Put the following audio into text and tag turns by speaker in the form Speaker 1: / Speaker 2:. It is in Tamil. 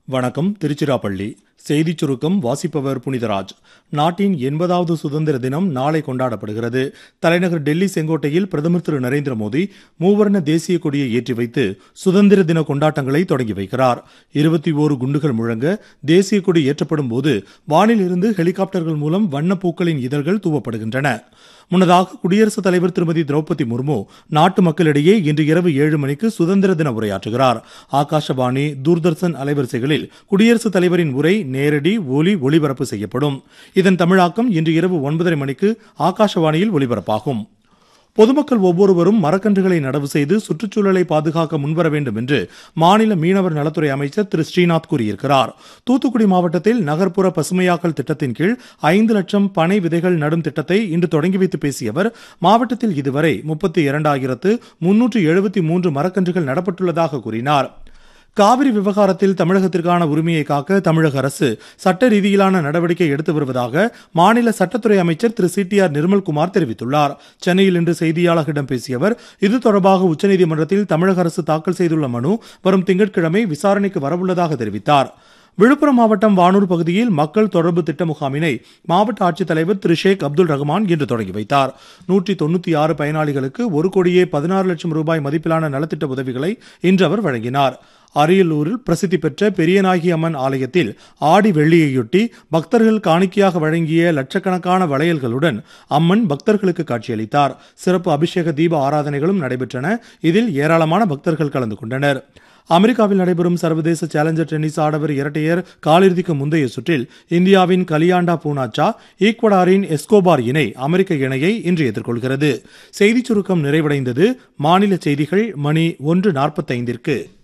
Speaker 1: வணக்கம் திருச்சிராப்பள்ளி செய்திச் சுருக்கம் வாசிப்பவர் புனிதராஜ் நாட்டின் எண்பதாவது சுதந்திர தினம் நாளை கொண்டாடப்படுகிறது தலைநகர் டெல்லி செங்கோட்டையில் பிரதமர் திரு நரேந்திர மோடி மூவர்ண தேசிய கொடியை ஏற்றி வைத்து சுதந்திர தின கொண்டாட்டங்களை தொடங்கி வைக்கிறார் இருபத்தி ஓரு குண்டுகள் முழங்க தேசிய கொடி ஏற்றப்படும் போது வானில் இருந்து ஹெலிகாப்டர்கள் மூலம் வண்ணப் பூக்களின் இதழ்கள் தூவப்படுகின்றன முன்னதாக குடியரசுத் தலைவர் திருமதி திரௌபதி முர்மு நாட்டு மக்களிடையே இன்று இரவு ஏழு மணிக்கு சுதந்திர தின உரையாற்றுகிறார் ஆகாஷவாணி தூர்தர்ஷன் அலைவரிசைகளில் குடியரசுத் தலைவரின் உரை நேரடி ஒலி ஒளிபரப்பு செய்யப்படும் இதன் தமிழாக்கம் இன்று இரவு ஒன்பதரை மணிக்கு ஆகாஷவாணியில் ஒலிபரப்பாகும் பொதுமக்கள் ஒவ்வொருவரும் மரக்கன்றுகளை நடவு செய்து சுற்றுச்சூழலை பாதுகாக்க முன்வர வேண்டும் என்று மாநில மீனவர் நலத்துறை அமைச்சர் திரு ஸ்ரீநாத் கூறியிருக்கிறார் தூத்துக்குடி மாவட்டத்தில் நகர்ப்புற பசுமையாக்கல் திட்டத்தின் கீழ் ஐந்து லட்சம் பனை விதைகள் நடும் திட்டத்தை இன்று தொடங்கி வைத்து பேசிய அவர் மாவட்டத்தில் இதுவரை முப்பத்தி இரண்டாயிரத்து முன்னூற்று எழுபத்தி மூன்று மரக்கன்றுகள் நடப்பட்டுள்ளதாக கூறினார் காவிரி விவகாரத்தில் தமிழகத்திற்கான உரிமையை காக்க தமிழக அரசு சட்ட ரீதியிலான நடவடிக்கை எடுத்து வருவதாக மாநில சட்டத்துறை அமைச்சர் Thiru C T R Nirmalkumar தெரிவித்துள்ளார் சென்னையில் இன்று செய்தியாளர்களிடம் பேசிய அவர் இது தொடர்பாக உச்சநீதிமன்றத்தில் தமிழக அரசு தாக்கல் செய்துள்ள மனு வரும் திங்கட்கிழமை விசாரணைக்கு வரவுள்ளதாக தெரிவித்தார் விழுப்புரம் மாவட்டம் வானூர் பகுதியில் மக்கள் தொடர்பு திட்ட முகாமினை மாவட்ட ஆட்சித்தலைவர் திரு ஷேக் அப்துல் ரஹ்மான் இன்று தொடங்கி வைத்தார் நூற்றி தொண்ணூத்தி ஆறு பயனாளிகளுக்கு ஒரு கோடியே பதினாறு லட்சம் ரூபாய் மதிப்பிலான நலத்திட்ட உதவிகளை இன்று அவர் வழங்கினார் அரியலூரில் பிரசித்தி பெற்ற பெரியநாயகி அம்மன் ஆலயத்தில் ஆடி வெள்ளியையொட்டி பக்தர்கள் காணிக்கையாக வழங்கிய லட்சக்கணக்கான வளையல்களுடன் அம்மன் பக்தர்களுக்கு காட்சியளித்தார் சிறப்பு அபிஷேக தீப ஆராதனைகளும் நடைபெற்றன இதில் ஏராளமான பக்தர்கள் கலந்து கொண்டனர் அமெரிக்காவில் நடைபெறும் சர்வதேச சேலஞ்சர் டென்னிஸ் ஆடவர் இரட்டையர் காலிறுதிக்கு முந்தைய சுற்றில் இந்தியாவின் கலியாண்டா பூனாச்சா ஈக்வடாரின் எஸ்கோபார் இணை அமெரிக்க இணையை இன்று எதிர்கொள்கிறது செய்திச் சுருக்கம் நிறைவடைந்தது மாநில செய்திகள் மணி ஒன்று நாற்பத்தைந்திற்கு